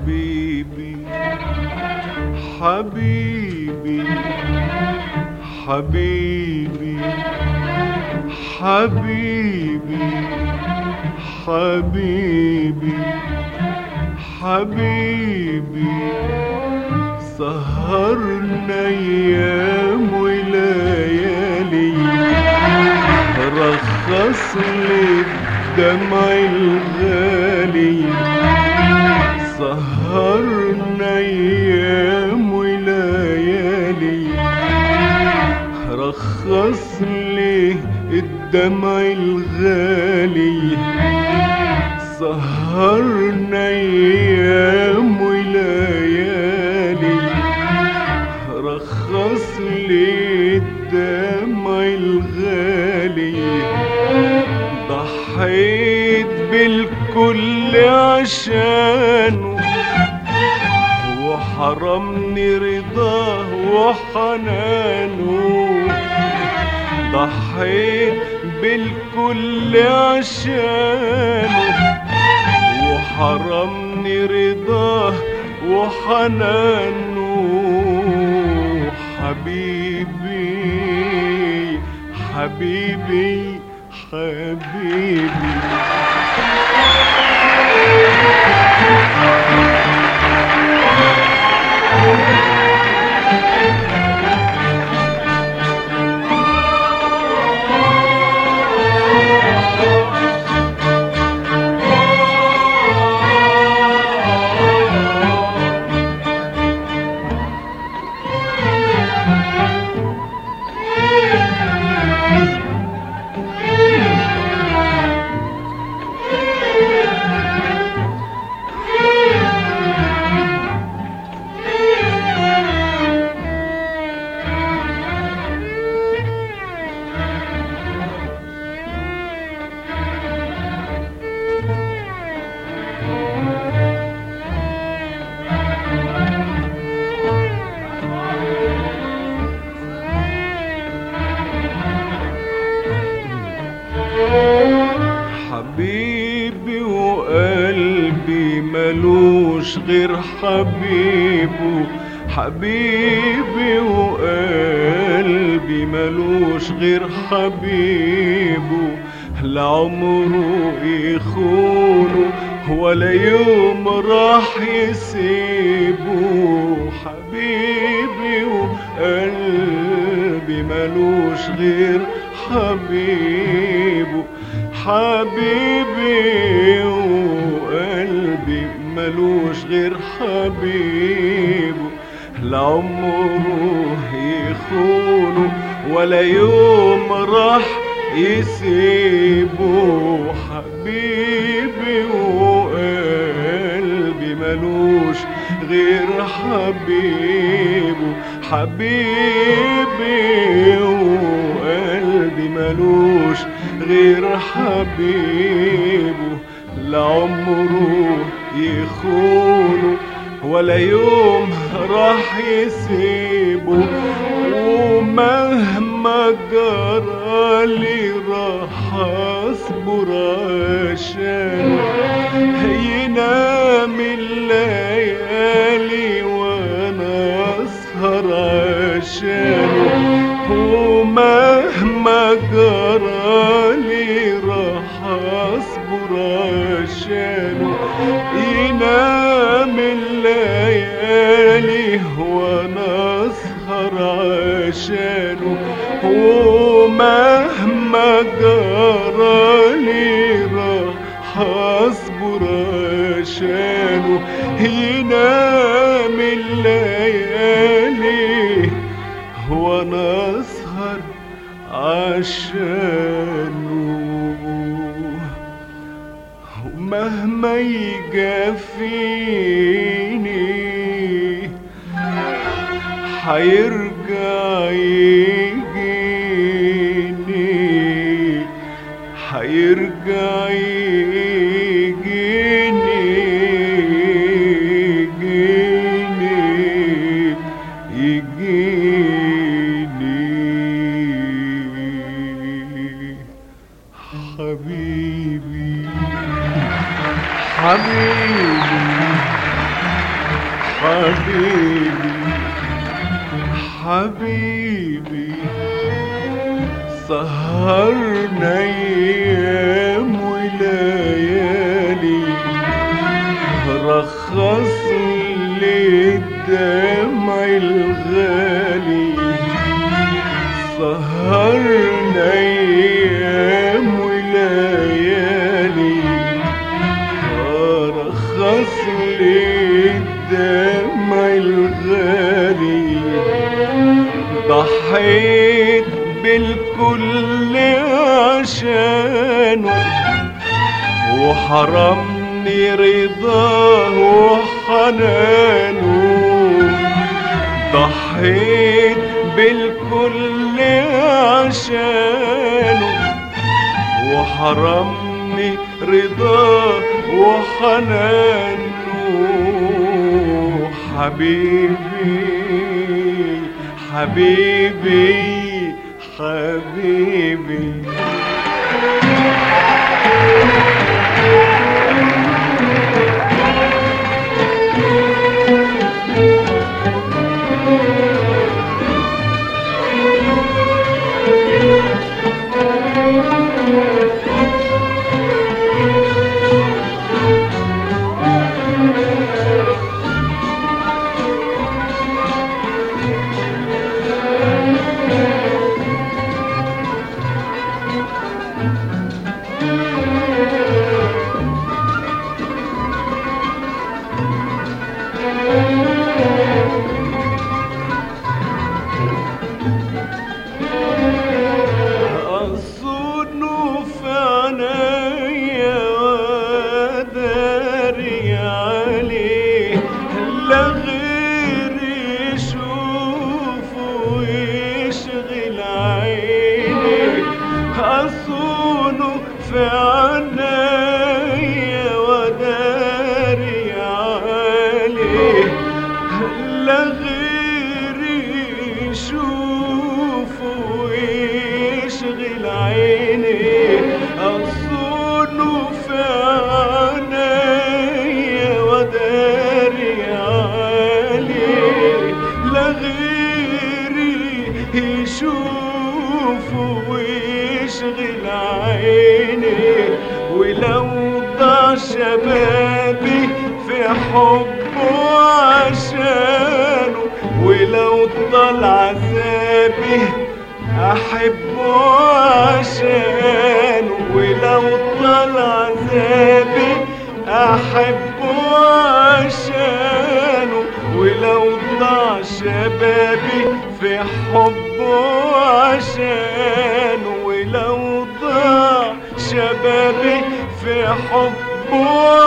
حبيبي حبيبي حبيبي حبيبي حبيبي حبيبي سهرنا ايام وليالي رخص لي الدمع الغالي سهرنا ايام وليالي رخص لي الدمع الغالي سهرنا ايام وليالي رخص لي الدمع الغالي ضحيت بالكل عشانه وحرمني رضاه وحنانه ضحيت بالكل عشانه وحرمني رضاه وحنانه حبيبي حبيبي حبيبي حبيبي وقلبي ملوش غير حبيبه حبيبي وقلبي ملوش غير حبيبه لعمره يخونه ولا يوم راح يسيبه حبيبي وقلبي ملوش غير حبيبه حبيبي وقلبي ملوش غير حبيبه لعمره يخونه ولا يوم راح يسيبه حبيبي وقلبي ملوش غير حبيبه حبيبي وقلبي ملوش غير حبيبه لعمره يخونه ولا يوم راح يسيبه ومهما جرالي راح اصبر عشان ينام الليالي وانا اسهر عشانه ومهما جرالي راح اصبر عشانه ينام الليالي وانا اسهر عشانه ومهما جرالي راح اصبر عشانه ينام الليالي وانا اسهر عشانه ومهما يجافيني حيرجع يجيني حيرجع يجيني يجيني يجيني حبيبي حبيبي حبيبي حبيبي سهرنا ايام وليالي رخص لي الدمع الغالي سهرنا ايام وليالي رخص لي الدمع الغالي ضحيت بالكل عشانه وحرمني رضاه وحنانه ضحيت بالكل عشانه وحرمني رضاه وحنانه حبيبي حبيبي حبيبي أصونه في عينيا وداري عليه لا غير يشوفه ويشغل عيني أصونه في عينيا وداري عليه لا غير يشوفه ويشغل عيني أصونه في عينيا وداري عليه لا غيري يشوفه ويشغل عيني ولو ضاع شبابي في حبه عشانه ولو طال عذابي أحبه عشانه ولو طال عذابي أحبه عشانه ولو ضاع شبابي في حبه عشانه ولو ضاع شبابي في حبه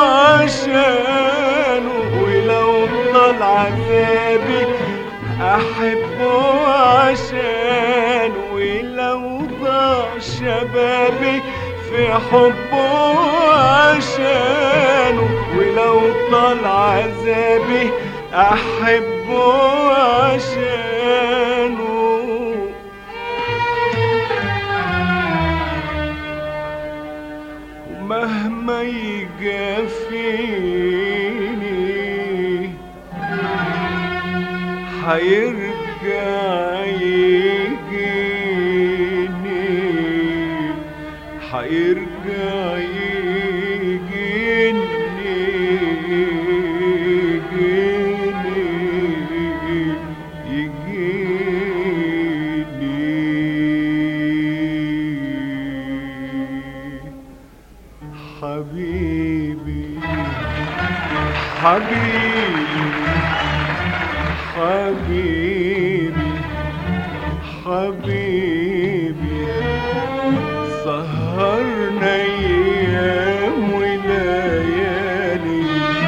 عشانه ولو طال عذابي أحبه عشان ولو ضاع شبابي في حبه عشانه ولو طال عذابي أحبه عشانه ومهما يجافيني حيرجع يجيني حيرجع يجيني يجيني يجيني حبيبي حبيبي حبيبي حبيبي سهرنا ايام وليالي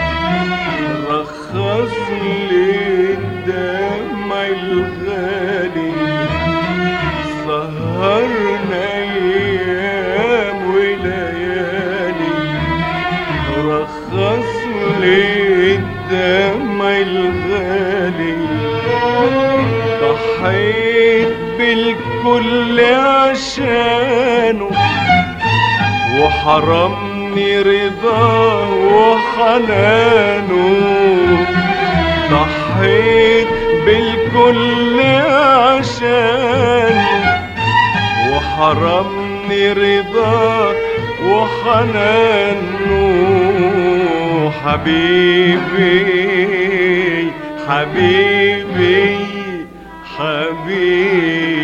رخص لي الدمع الغالي سهرنا ايام وليالي رخص لي الدمع الغالي ضحيت بالكل عشانه وحرمني رضاه وحنانه ضحيت بالكل عشانه وحرمني رضاه وحنانه حبيبي حبيبي حبيبي